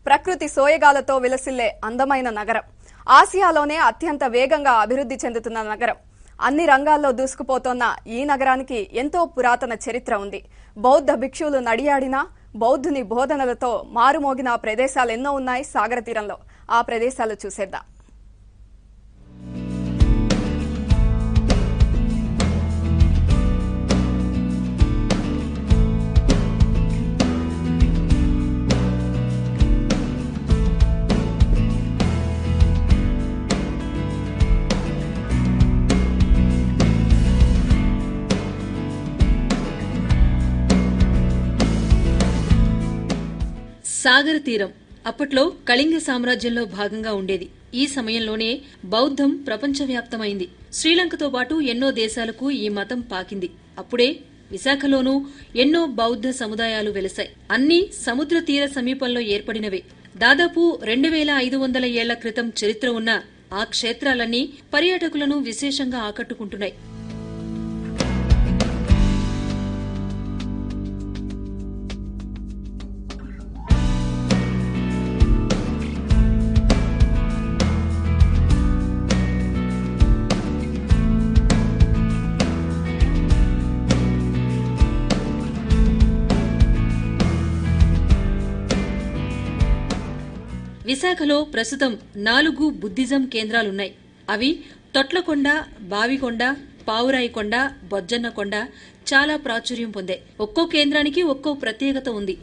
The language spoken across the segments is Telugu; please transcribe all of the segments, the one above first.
ప్రకృతి సోయగాలతో విలసిల్లే అందమైన నగరం ఆసియాలోనే అత్యంత వేగంగా అభివృద్ధి చెందుతున్న నగరం అన్ని రంగాల్లో దూసుకుపోతోన్న ఈ నగరానికి ఎంతో పురాతన చరిత్ర ఉంది బౌద్ధ భిక్షువులు నడియాడినా బౌద్ధుని బోధనలతో మారుమోగిన ప్రదేశాలు ఎన్నో ఉన్నాయి సాగర తీరంలో ఆ ప్రదేశాలు చూసేద్దాం సాగర తీరం అప్పట్లో కళింగ సామ్రాజ్యంలో భాగంగా ఉండేది ఈ సమయంలోనే బౌద్ధం ప్రపంచవ్యాప్తమైంది శ్రీలంకతో పాటు ఎన్నో దేశాలకు ఈ మతం పాకింది అప్పుడే విశాఖలోనూ ఎన్నో బౌద్ధ సముదాయాలు వెలసాయి అన్నీ సముద్ర తీర సమీపంలో ఏర్పడినవే దాదాపు రెండు వేల ఐదు వందల ఏళ్ల క్రితం చరిత్ర ఉన్న ఆ క్షేత్రాలన్నీ పర్యాటకులను విశేషంగా ఆకట్టుకుంటున్నాయి విశాఖలో ప్రస్తుతం నాలుగు బుద్ధిజం కేంద్రాలున్నాయి అవి తొట్లకొండ బావికొండ పావురాయికొండ బొజ్జన్నకొండ చాలా ప్రాచుర్యం పొందాయి ఒక్కో కేంద్రానికి ఒక్కో ప్రత్యేకత ఉంది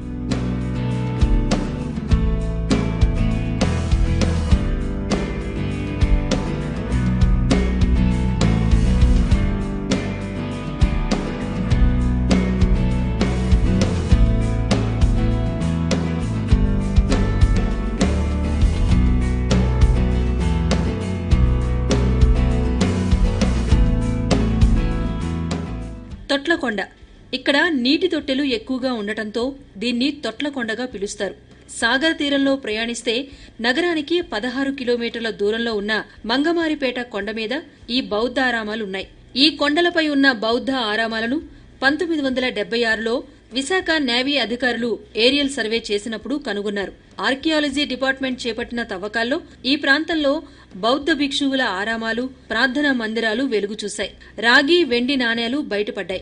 తొట్లకొండ ఇక్కడ నీటి తొట్టెలు ఎక్కువగా ఉండటంతో దీన్ని తొట్లకొండగా పిలుస్తారు సాగర తీరంలో ప్రయాణిస్తే నగరానికి పదహారు కిలోమీటర్ల దూరంలో ఉన్న మంగమారిపేట కొండ మీద ఈ బౌద్ధ ఆరామాలున్నాయి ఈ కొండలపై ఉన్న బౌద్ధ ఆరామాలను పంతొమ్మిది వందల డెబ్బై ఆరులో విశాఖ నేవీ అధికారులు ఏరియల్ సర్వే చేసినప్పుడు కనుగొన్నారు ఆర్కియాలజీ డిపార్ట్మెంట్ చేపట్టిన తవ్వకాల్లో ఈ ప్రాంతంలో బౌద్ధ భిక్షువుల ఆరామాలు ప్రార్థనా మందిరాలు వెలుగు చూశాయి రాగి వెండి నాణేలు బయటపడ్డాయి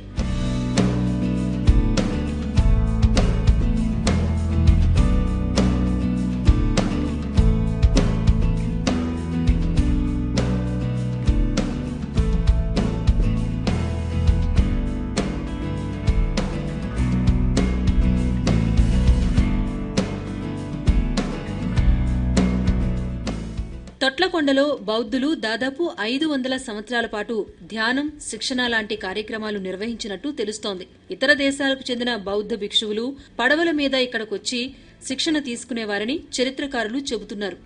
తొట్లకొండలో బౌద్ధులు దాదాపు ఐదు వందల సంవత్సరాల పాటు ధ్యానం శిక్షణ లాంటి కార్యక్రమాలు నిర్వహించినట్టు తెలుస్తోంది ఇతర దేశాలకు చెందిన బౌద్ధ భిక్షువులు పడవల మీద ఇక్కడికొచ్చి శిక్షణ తీసుకునేవారని చరిత్రకారులు చెబుతున్నారు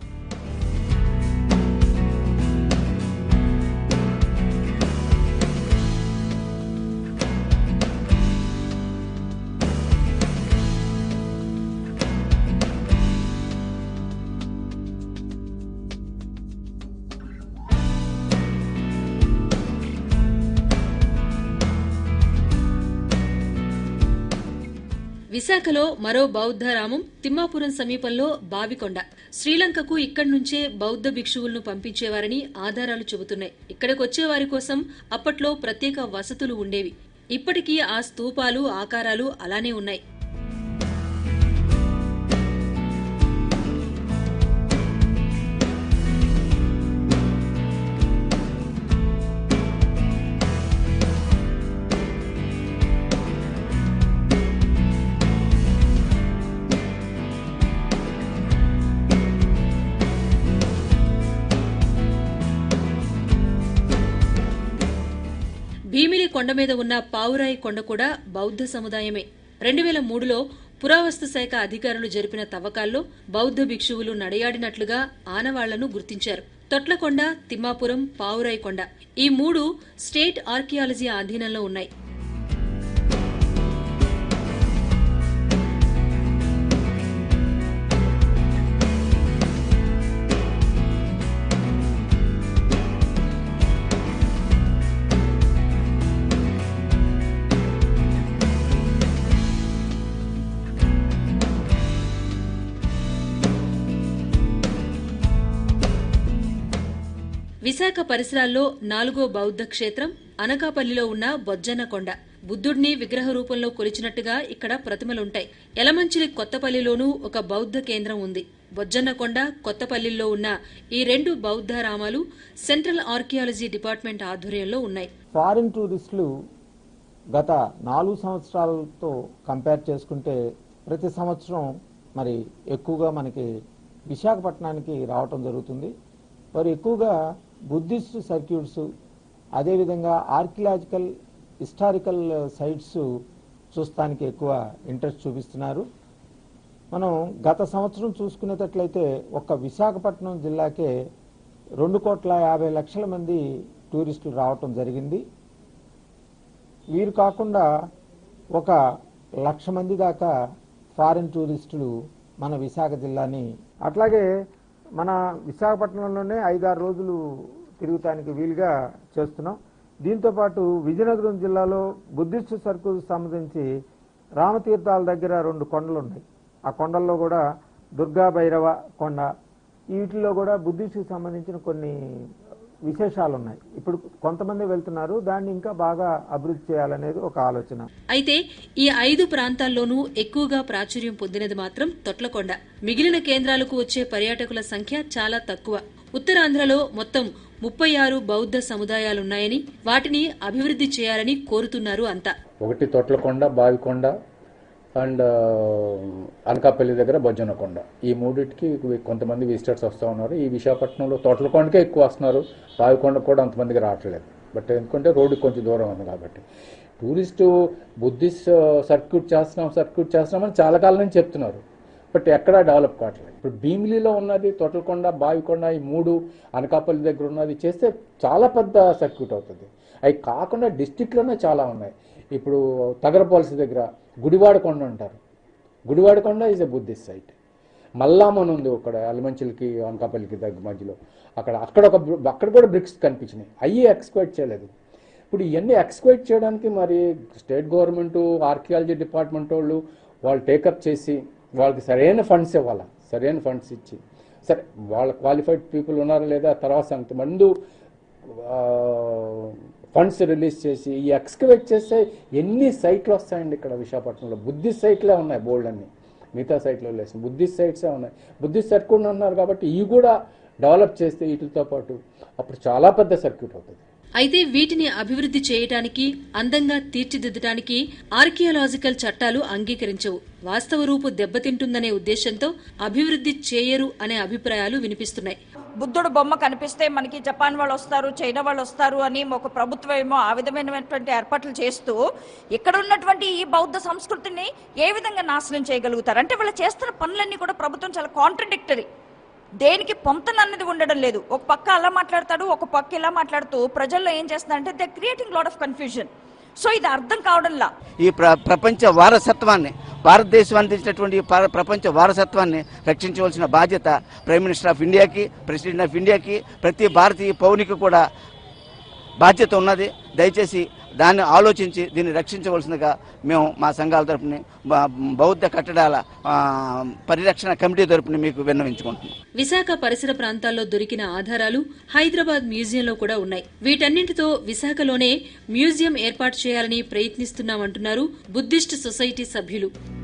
విశాఖలో మరో బౌద్ధారామం తిమ్మాపురం సమీపంలో బావికొండ శ్రీలంకకు ఇక్కడి నుంచే బౌద్ధ భిక్షువులను పంపించేవారని ఆధారాలు చెబుతున్నాయి ఇక్కడికొచ్చే వారి కోసం అప్పట్లో ప్రత్యేక వసతులు ఉండేవి ఇప్పటికీ ఆ స్తూపాలు ఆకారాలు అలానే ఉన్నాయి భీమిలి కొండ మీద ఉన్న పావురాయి కొండ కూడా బౌద్ధ సముదాయమే రెండు వేల మూడులో పురావస్తు శాఖ అధికారులు జరిపిన తవ్వకాల్లో బౌద్ధ భిక్షువులు నడయాడినట్లుగా ఆనవాళ్లను గుర్తించారు తొట్లకొండ తిమ్మాపురం పావురాయి కొండ ఈ మూడు స్టేట్ ఆర్కియాలజీ ఆధీనంలో ఉన్నాయి విశాఖ పరిసరాల్లో నాలుగో బౌద్ధ క్షేత్రం అనకాపల్లిలో ఉన్న బొజ్జన్న కొండ బుద్ధుడిని విగ్రహ రూపంలో కొలిచినట్టుగా ఇక్కడ ప్రతిమలుంటాయి ఎలమంచిలి కొత్తపల్లిలోనూ ఒక బౌద్ధ కేంద్రం ఉంది బొజ్జన్నకొండ కొత్తపల్లిలో ఉన్న ఈ రెండు బౌద్ధ రామాలు సెంట్రల్ ఆర్కియాలజీ డిపార్ట్మెంట్ ఆధ్వర్యంలో ఉన్నాయి ఫారిన్ టూరిస్టులు గత నాలుగు సంవత్సరాలతో కంపేర్ చేసుకుంటే ప్రతి సంవత్సరం మరి ఎక్కువగా మనకి విశాఖపట్నానికి రావటం జరుగుతుంది వారు ఎక్కువగా బుద్ధిస్ట్ సర్క్యూట్స్ అదేవిధంగా ఆర్కియలాజికల్ హిస్టారికల్ సైట్స్ చూస్తానికి ఎక్కువ ఇంట్రెస్ట్ చూపిస్తున్నారు మనం గత సంవత్సరం చూసుకునేటట్లయితే ఒక్క విశాఖపట్నం జిల్లాకే రెండు కోట్ల యాభై లక్షల మంది టూరిస్టులు రావటం జరిగింది వీరు కాకుండా ఒక లక్ష మంది దాకా ఫారిన్ టూరిస్టులు మన విశాఖ జిల్లాని అట్లాగే మన విశాఖపట్నంలోనే ఐదారు రోజులు తిరుగుతానికి వీలుగా చేస్తున్నాం దీంతోపాటు విజయనగరం జిల్లాలో బుద్ధిస్ట్ సర్కిల్ సంబంధించి రామతీర్థాల దగ్గర రెండు కొండలు ఉన్నాయి ఆ కొండల్లో కూడా దుర్గా భైరవ కొండ వీటిల్లో కూడా బుద్ధిస్ట్కి సంబంధించిన కొన్ని విశేషాలు ఉన్నాయి ఇప్పుడు కొంతమంది వెళ్తున్నారు దాన్ని ఇంకా బాగా అభివృద్ధి చేయాలనేది ఒక ఆలోచన అయితే ఈ ఐదు ప్రాంతాల్లోనూ ఎక్కువగా ప్రాచుర్యం పొందినది మాత్రం తొట్లకొండ మిగిలిన కేంద్రాలకు వచ్చే పర్యాటకుల సంఖ్య చాలా తక్కువ ఉత్తరాంధ్రలో మొత్తం ముప్పై ఆరు బౌద్ధ సముదాయాలున్నాయని వాటిని అభివృద్ధి చేయాలని కోరుతున్నారు అంతా ఒకటి తొట్లకొండ బావికొండ అండ్ అనకాపల్లి దగ్గర బొజ్జనకొండ ఈ మూడింటికి కొంతమంది విజిటర్స్ వస్తూ ఉన్నారు ఈ విశాఖపట్నంలో తొట్లకొండకే ఎక్కువ వస్తున్నారు బావికొండ కూడా అంతమందికి రావట్లేదు బట్ ఎందుకంటే రోడ్డు కొంచెం దూరం ఉంది కాబట్టి టూరిస్టు బుద్ధిస్ట్ సర్క్యూట్ చేస్తున్నాం సర్క్యూట్ చేస్తున్నామని చాలా కాలం నుంచి చెప్తున్నారు బట్ ఎక్కడా డెవలప్ కావట్లేదు ఇప్పుడు భీమిలిలో ఉన్నది తొట్లకొండ బావికొండ ఈ మూడు అనకాపల్లి దగ్గర ఉన్నది చేస్తే చాలా పెద్ద సర్క్యూట్ అవుతుంది అవి కాకుండా డిస్టిక్లోనే చాలా ఉన్నాయి ఇప్పుడు తగరపాలసి దగ్గర గుడివాడ కొండ అంటారు గుడివాడ కొండ ఈజ్ ఎ బుద్ధిస్ట్ సైట్ మల్లామని ఉంది అక్కడ అలమంచిలకి అనకాపల్లికి దగ్గర మధ్యలో అక్కడ అక్కడ ఒక అక్కడ కూడా బ్రిక్స్ కనిపించినాయి అయ్యి ఎక్స్క్వైట్ చేయలేదు ఇప్పుడు ఇవన్నీ ఎక్స్క్వైట్ చేయడానికి మరి స్టేట్ గవర్నమెంట్ ఆర్కియాలజీ డిపార్ట్మెంట్ వాళ్ళు వాళ్ళు టేకప్ చేసి వాళ్ళకి సరైన ఫండ్స్ ఇవ్వాలి సరైన ఫండ్స్ ఇచ్చి సరే వాళ్ళ క్వాలిఫైడ్ పీపుల్ ఉన్నారా లేదా తర్వాత సంగతి ముందు ఫండ్స్ రిలీజ్ చేసి ఈ ఎక్స్కవేట్ చేస్తే ఎన్ని సైట్లు వస్తాయండి ఇక్కడ విశాఖపట్నంలో బుద్ధిస్ట్ సైట్లే ఉన్నాయి బోల్డ్ అన్ని మిగతా సైట్లో లేదు బుద్ధిస్ట్ సైట్సే ఉన్నాయి బుద్ధిస్ట్ సర్క్యూట్ అన్నారు కాబట్టి ఇవి కూడా డెవలప్ చేస్తే వీటితో పాటు అప్పుడు చాలా పెద్ద సర్క్యూట్ అవుతుంది అయితే వీటిని అభివృద్ధి చేయటానికి అందంగా తీర్చిదిద్దటానికి ఆర్కియాలజికల్ చట్టాలు అంగీకరించవు వాస్తవ రూపు దెబ్బతింటుందనే ఉద్దేశంతో అభివృద్ధి చేయరు అనే అభిప్రాయాలు వినిపిస్తున్నాయి బుద్ధుడు బొమ్మ కనిపిస్తే మనకి జపాన్ వాళ్ళు వస్తారు చైనా వాళ్ళు వస్తారు అని ఒక ప్రభుత్వం ఏమో ఆ విధమైనటువంటి ఏర్పాట్లు చేస్తూ ఇక్కడ ఉన్నటువంటి ఈ బౌద్ధ సంస్కృతిని ఏ విధంగా నాశనం చేయగలుగుతారు అంటే వాళ్ళు చేస్తున్న పనులన్నీ కూడా ప్రభుత్వం చాలా కాంట్రడిక్టరీ దేనికి పొంతన అన్నది ఉండడం లేదు ఒక పక్క అలా మాట్లాడతాడు ఒక పక్క ఇలా మాట్లాడుతూ ప్రజల్లో ఏం చేస్తున్నారంటే they creating lot of confusion so ఇది అర్థం కావడంలా ఈ ప్ర ప్రపంచ వారసత్వాన్ని భారతదేశం అందించినటువంటి ఈ ప్ర- ప్రపంచ వారసత్వాన్ని రక్షించవలసిన బాధ్యత ప్రైమ్ మినిస్టర్ ఆఫ్ ఇండియాకి ప్రెసిడెంట్ ఆఫ్ ఇండియాకి ప్రతి భారతీయ పౌనికి కూడా బాధ్యత ఉన్నది దయచేసి దాన్ని ఆలోచించి దీన్ని రక్షించవలసిందిగా మేము మా సంఘాల తరపున బౌద్ధ కట్టడాల ఆ, పరిరక్షణ కమిటీ తరపున మీకు విన్నవించుకుంటున్నాం విశాఖ పరిసర ప్రాంతాల్లో దొరికిన ఆధారాలు హైదరాబాద్ మ్యూజియంలో కూడా ఉన్నాయి వీటన్నింటితో విశాఖలోనే మ్యూజియం ఏర్పాటు చేయాలని ప్రయత్నిస్తున్నామంటున్నారు బుద్ధిస్ట్ సొసైటీ సభ్యులు